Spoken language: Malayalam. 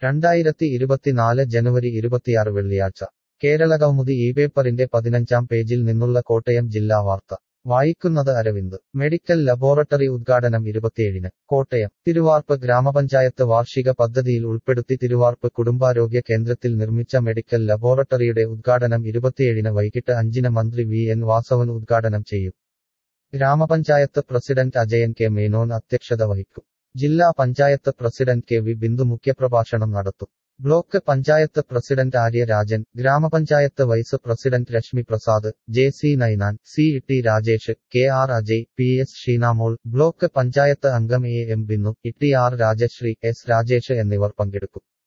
രണ്ടായിരത്തി ഇരുപത്തിനാല് ജനുവരി ഇരുപത്തിയാറ് വെള്ളിയാഴ്ച കേരളകൗമുദി ഈ പേപ്പറിന്റെ പതിനഞ്ചാം പേജിൽ നിന്നുള്ള കോട്ടയം ജില്ലാ വാർത്ത വായിക്കുന്നത് അരവിന്ദ് മെഡിക്കൽ ലബോറട്ടറി ഉദ്ഘാടനം ഇരുപത്തിയേഴിന് കോട്ടയം തിരുവാർപ്പ് ഗ്രാമപഞ്ചായത്ത് വാർഷിക പദ്ധതിയിൽ ഉൾപ്പെടുത്തി തിരുവാർപ്പ് കുടുംബാരോഗ്യ കേന്ദ്രത്തിൽ നിർമ്മിച്ച മെഡിക്കൽ ലബോറട്ടറിയുടെ ഉദ്ഘാടനം ഇരുപത്തിയേഴിന് വൈകിട്ട് അഞ്ചിന് മന്ത്രി വി എൻ വാസവൻ ഉദ്ഘാടനം ചെയ്യും ഗ്രാമപഞ്ചായത്ത് പ്രസിഡന്റ് അജയൻ കെ മേനോൻ അധ്യക്ഷത വഹിക്കും ജില്ലാ panchayat president K V Bindu മുഖ്യപ്രഭാഷണം നടത്തും ബ്ലോക്ക് പഞ്ചായത്ത് പ്രസിഡന്റ് ആര്യ രാജൻ ഗ്രാമപഞ്ചായത്ത് vice president Reshmi Prasad J C Ninan C T Rajesh K R Ajay P S Sheenamol block panchayat അംഗം A M Binnu E T R Rajasree S Rajesh എന്നിവർ പങ്കെടുക്കും